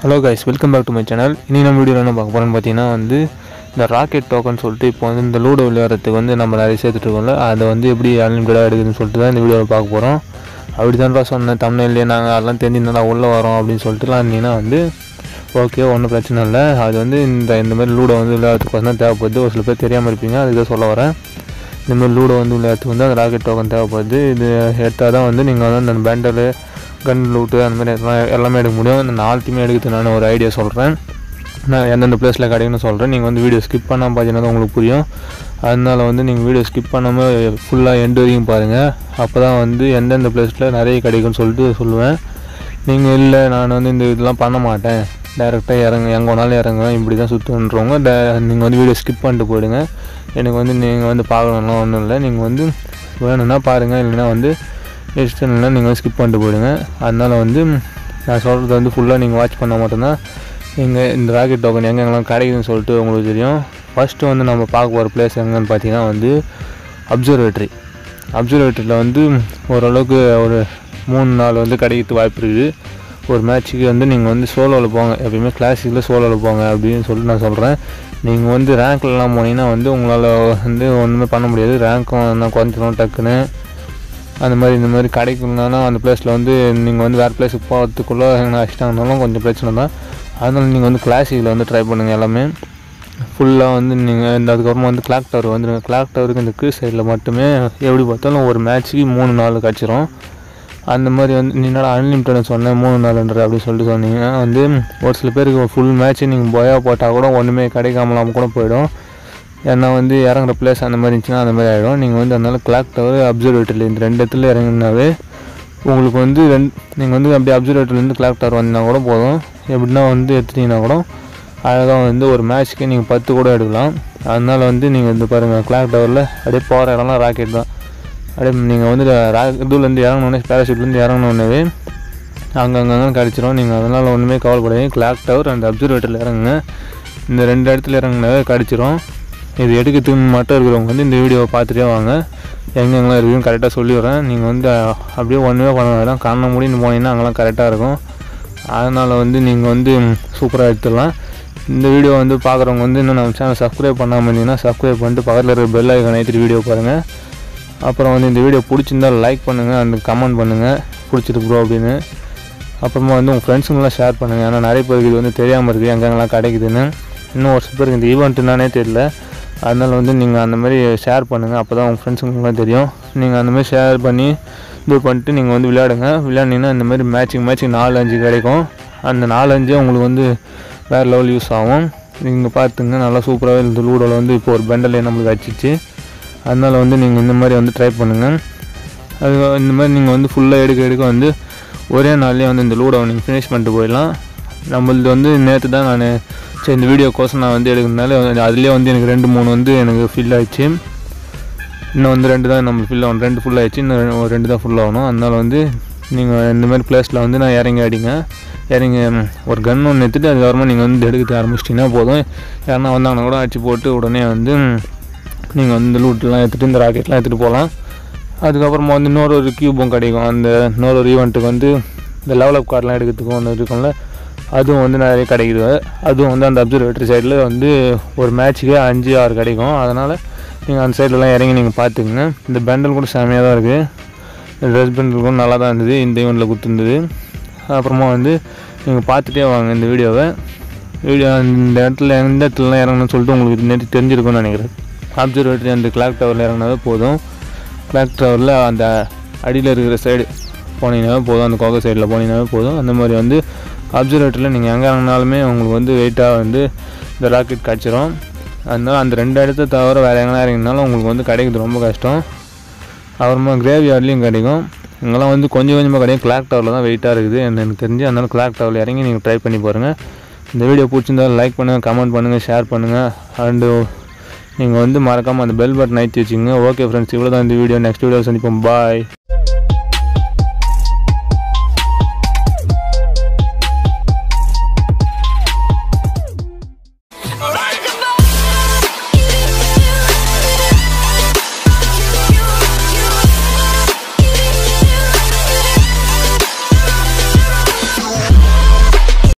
hello guys welcome back to my channel இனி நம்ம வீடியோவில் என்ன பார்க்க போகிறோம்னு பார்த்தீங்கன்னா வந்து இந்த ராக்கெட் டோக்கன் சொல்லிட்டு இப்போ வந்து இந்த லூடோ விளையாடுறதுக்கு வந்து நம்ம நிறைய சேர்த்துட்டு இருக்கோம்ல அதை வந்து எப்படி அன்லிமிட்டடாக எடுக்குதுன்னு சொல்லிட்டு தான் இந்த வீடியோவில் பார்க்க போகிறோம் அப்படி தான்ப்பா சொன்னேன் தமிழ்லேயே நாங்கள் அதெல்லாம் தெரிஞ்சிருந்தா உள்ளே வரோம் அப்படின்னு சொல்லிட்டுலாம் இருந்தீங்கன்னா வந்து ஓகே ஒன்றும் பிரச்சனை இல்லை அது வந்து இந்த இந்த மாதிரி லூடோ வந்து விளையாடுறதுக்கு தான் தேவைப்படுது ஒரு சில பேர் தெரியாமல் இருப்பீங்க அதுக்கு தான் சொல்ல வரேன் இந்த மாதிரி லூடோ வந்து விளையாடுறதுக்கு வந்து அந்த ராக்கெட் டோக்கன் தேவைப்படுது இது எடுத்தால் தான் வந்து நீங்கள் வந்து அந்த பேண்டல் கன் லூட்டு அந்த மாதிரி எல்லாம் எல்லாமே எடுக்க முடியும் இந்த நாலுத்தையுமே எடுக்கிறது நான் ஒரு ஐடியா சொல்கிறேன் நான் எந்தெந்த பிளேஸில் கிடைக்குன்னு சொல்கிறேன் நீங்கள் வந்து வீடியோ ஸ்கிப் பண்ணாமல் பார்த்தீங்கன்னா தான் உங்களுக்கு புரியும் அதனால வந்து நீங்கள் வீடியோ ஸ்கிப் பண்ணாமல் ஃபுல்லாக எண்டு வரைக்கும் பாருங்கள் அப்போ தான் வந்து எந்தெந்த பிளேஸில் நிறைய கிடைக்கும்னு சொல்லிட்டு சொல்லுவேன் நீங்கள் இல்லை நான் வந்து இந்த இதெல்லாம் பண்ண மாட்டேன் டேரெக்டாக இறங்க எங்கே வேணாலும் இறங்குவேன் இப்படி தான் சுற்றுன்றவங்க டே நீங்கள் வந்து வீடியோ ஸ்கிப் பண்ணிட்டு போயிடுங்க எனக்கு வந்து நீங்கள் வந்து பார்க்கணும்லாம் ஒன்றும் இல்லை நீங்கள் வந்து வேணும்னா பாருங்கள் இல்லைன்னா வந்து இஷ்டம் இல்லைன்னா நீங்கள் வந்து ஸ்கிப் பண்ணிட்டு போயிடுங்க அதனால் வந்து நான் சொல்கிறது வந்து ஃபுல்லாக நீங்கள் வாட்ச் பண்ணால் மட்டும்தான் நீங்கள் இந்த ராக்கெட் டோக்கன் எங்கெங்கெல்லாம் கிடைக்குதுன்னு சொல்லிட்டு உங்களுக்கு தெரியும் ஃபஸ்ட்டு வந்து நம்ம பார்க்க போகிற பிளேஸ் எங்கன்னு பார்த்தீங்கன்னா வந்து அப்சர்வேட்டரி அப்சர்வேட்டரியில் வந்து ஓரளவுக்கு ஒரு மூணு நாள் வந்து கிடைக்கிறதுக்கு வாய்ப்பு இருக்குது ஒரு மேட்ச்சுக்கு வந்து நீங்கள் வந்து சோலோவில் போங்க எப்பயுமே கிளாசிக்கில் சோலோவில் போங்க அப்படின்னு சொல்லிட்டு நான் சொல்கிறேன் நீங்கள் வந்து ரேங்க்லலாம் போனீங்கன்னா வந்து உங்களால் வந்து ஒன்றுமே பண்ண முடியாது ரேங்க்கும் என்ன குறைஞ்சிரும் டக்குன்னு அந்த மாதிரி இந்த மாதிரி கிடைக்கணும்னா அந்த பிளேஸில் வந்து நீங்கள் வந்து வேறு பிளேஸுக்கு போகிறதுக்குள்ளே என்ன அடிச்சிட்டாங்கனாலும் கொஞ்சம் பிரச்சனை தான் அதனால் நீங்கள் வந்து கிளாசிக்கில் வந்து ட்ரை பண்ணுங்கள் எல்லாமே ஃபுல்லாக வந்து நீங்கள் இந்த அதுக்கப்புறமா வந்து கிளாக் டவர் வந்துடுங்க கிளாக் டவருக்கு இந்த கீழ் சைடில் மட்டுமே எப்படி பார்த்தாலும் ஒரு மேட்ச்சுக்கு மூணு நாள் கிடச்சிரும் அந்த மாதிரி வந்து நீ என்னடா அன்லிமிட்டட் சொன்னேன் மூணு நாளுன்ற அப்படின்னு சொல்லிட்டு சொன்னீங்கன்னா வந்து ஒரு சில பேருக்கு ஃபுல் மேட்ச்சு நீங்கள் போயா போட்டால் கூட ஒன்றுமே கிடைக்காமலாம் கூட போயிடும் ஏன்னா வந்து இறங்குற பிளேஸ் அந்த மாதிரி இருந்துச்சுன்னா அந்த மாதிரி ஆகிடும் நீங்கள் வந்து அதனால் கிளாக் டவர் அப்சர்வேட்டரில் இந்த ரெண்டு இடத்துல இறங்குனாவே உங்களுக்கு வந்து ரெண்டு நீங்கள் வந்து அப்படியே அப்சர்வேட்டர்லேருந்து கிளாக் டவர் வந்தீங்கன்னா கூட போதும் எப்படின்னா வந்து எடுத்துட்டிங்கன்னா கூட அழகாக வந்து ஒரு மேட்ச்க்கு நீங்கள் பத்து கூட எடுக்கலாம் அதனால் வந்து நீங்கள் வந்து பாருங்கள் கிளாக் டவரில் அப்படியே போகிற இடம்லாம் ராக்கெட் தான் அப்படியே நீங்கள் வந்து ரா இதுலேருந்து இறங்கினோடனே பேராஷூட்லேருந்து இறங்கினோடனே அங்கங்கே கிடச்சிரும் நீங்கள் அதனால் ஒன்றுமே கவலைப்படாதீங்க கிளாக் டவர் அந்த அப்சர்வேட்டரில் இறங்குங்க இந்த ரெண்டு இடத்துல இறங்குனாவே கிடச்சிரும் இது எடுக்கிறதுக்கு மட்டும் இருக்கிறவங்க வந்து இந்த வீடியோவை பார்த்துட்டே வாங்க எங்கெங்கெல்லாம் இருக்குன்னு கரெக்டாக சொல்லிடுறேன் நீங்கள் வந்து அஹ், அப்படியே ஒன்றுமே பண்ண வேண்டாம் கண்ணை மூடின்னு போனீங்கன்னா அங்கெல்லாம் கரெக்டாக இருக்கும் அதனால் வந்து நீங்கள் வந்து சூப்பராக எடுத்துடலாம் இந்த வீடியோ வந்து பார்க்குறவங்க வந்து இன்னும் நம்ம சேனல் சப்ஸ்கிரைப் பண்ணாமல் இருந்தீங்கன்னா சப்ஸ்கிரைப் பண்ணிட்டு பக்கத்தில் இருக்கிற பெல் ஐக்கான ஏற்றிட்டு வீடியோ பாருங்கள் அப்புறம் வந்து இந்த வீடியோ பிடிச்சிருந்தா லைக் பண்ணுங்கள் அந்த கமெண்ட் பண்ணுங்கள் பிடிச்சிருக்கு ப்ரோ அப்படின்னு அப்புறமா வந்து உங்கள் ஃப்ரெண்ட்ஸுங்களாம் ஷேர் பண்ணுங்கள் ஏன்னா நிறைய பேருக்கு இது வந்து தெரியாமல் இருக்குது எங்கெங்கெல்லாம் கிடைக்குதுன்னு இன்னும் ஒரு சில பேருக்கு இந்த ஈவெண்ட் என்னன்னே தெரியல அதனால் வந்து நீங்கள் அந்த மாதிரி ஷேர் பண்ணுங்கள் அப்போ தான் உங்கள் ஃப்ரெண்ட்ஸுங்களுக்குலாம் தெரியும் நீங்கள் அந்த மாதிரி ஷேர் பண்ணி இது பண்ணிட்டு நீங்கள் வந்து விளையாடுங்க விளையாடினீங்கன்னா இந்த மாதிரி மேட்சிங் மேட்சிங் நாலு அஞ்சு கிடைக்கும் அந்த நாலு அஞ்சு உங்களுக்கு வந்து வேறு லெவல் யூஸ் ஆகும் நீங்கள் பார்த்துங்க நல்லா சூப்பராகவே இந்த லூடோவில் வந்து இப்போ ஒரு பெண்டலே நம்மளுக்கு அடிச்சிச்சு அதனால் வந்து நீங்கள் இந்த மாதிரி வந்து ட்ரை பண்ணுங்கள் அது இந்த மாதிரி நீங்கள் வந்து ஃபுல்லாக எடுக்க எடுக்க வந்து ஒரே நாள்லேயே வந்து இந்த லூடோவை நீங்கள் ஃபினிஷ் பண்ணிட்டு போயிடலாம் நம்மளது வந்து நேற்று தான் நான் சரி இந்த வீடியோக்கோசம் நான் வந்து எடுக்கிறதுனால அதுலேயே வந்து எனக்கு ரெண்டு மூணு வந்து எனக்கு ஃபில் ஆயிடுச்சு இன்னும் வந்து ரெண்டு தான் நம்ம ஃபில் ஆகணும் ரெண்டு ஃபுல் ஆயிடுச்சு இன்னும் ரெ- ஒரு ரெண்டு தான் ஃபுல் ஆகணும் அதனால் வந்து நீங்கள் இந்த மாதிரி பிளேஸில் வந்து நான் இறங்கி அடிங்க இறங்கி ம், ஒரு கன் ஒன்று எடுத்துட்டு அதுக்கப்புறமா நீங்கள் வந்து எடுக்க ஆரம்பிச்சிட்டிங்கன்னா போதும் யாருன்னா வந்தாங்கன்னா கூட அடிச்சு போட்டு உடனே வந்து நீங்கள் வந்து இந்த லூட்லாம் எடுத்துகிட்டு இந்த ராக்கெட்லாம் எடுத்துகிட்டு போகலாம் அதுக்கப்புறமா வந்து இன்னொரு ஒரு கியூபும் கிடைக்கும் அந்த இன்னொரு ஒரு ஈவெண்ட்டுக்கு வந்து இந்த லெவல் அப் கார்டெலாம் எடுக்கிறதுக்கு ஒன்று இருக்கும்ல அதுவும் வந்து நிறைய கிடைக்குது அதுவும் வந்து அந்த அப்சர்வேட்டரி சைடில் வந்து ஒரு மேட்ச்சுக்கு அஞ்சு ஆறு கிடைக்கும் அதனால் நீங்கள் அந்த சைட்லலாம் இறங்கி நீங்கள் பார்த்துக்குங்க இந்த பெண்டல் கூட செமையாக தான் இருக்குது இந்த ட்ரெஸ் பெண்டல் கூட நல்லா தான் இருந்தது இந்த ஈவெண்ட்டில் கொடுத்துருந்தது அப்புறமா வந்து நீங்கள் பார்த்துட்டே வாங்க இந்த வீடியோவை வீடியோ இந்த இடத்துல எந்த இடத்துலலாம் இறங்கணும்னு சொல்லிட்டு உங்களுக்கு நேற்று தெரிஞ்சிருக்கும்னு நினைக்கிறேன் அப்சர்வேட்டரி அந்த கிளாக் டவரில் இறங்கினாவே போதும் கிளாக் டவரில் அந்த அடியில் இருக்கிற சைடு போனீங்கன்னாவே போதும் அந்த கோகை சைடில் போனீங்கன்னாவே போதும் அந்த மாதிரி வந்து அப்சர்வேட்டரியில் நீங்கள் எங்கே இறங்கினாலுமே உங்களுக்கு வந்து வெயிட்டாக வந்து இந்த ராக்கெட் கிடச்சிரும் அதனால் அந்த ரெண்டு இடத்த தவிர வேறு எங்கேனா இறங்கினாலும் உங்களுக்கு வந்து கிடைக்கிறது ரொம்ப கஷ்டம் அப்புறமா கிரேவி யார்ட்லேயும் கிடைக்கும் இங்கெல்லாம் வந்து கொஞ்சம் கொஞ்சமாக கிடைக்கும் கிளாக் டவரில் தான் வெயிட்டாக இருக்குது என்ன எனக்கு தெரிஞ்சு அதனால் கிளாக் டவரில் இறங்கி நீங்கள் ட்ரை பண்ணி பாருங்கள் இந்த வீடியோ பிடிச்சிருந்தா லைக் பண்ணுங்கள் கமெண்ட் பண்ணுங்கள் ஷேர் பண்ணுங்கள் அண்டு நீங்கள் வந்து மறக்காமல் அந்த பெல் பட்டன் அழுத்தி வச்சுங்க ஓகே ஃப்ரெண்ட்ஸ் இவ்வளோ தான் இந்த வீடியோ நெக்ஸ்ட் வீடியோ சந்திப்போம் பாய்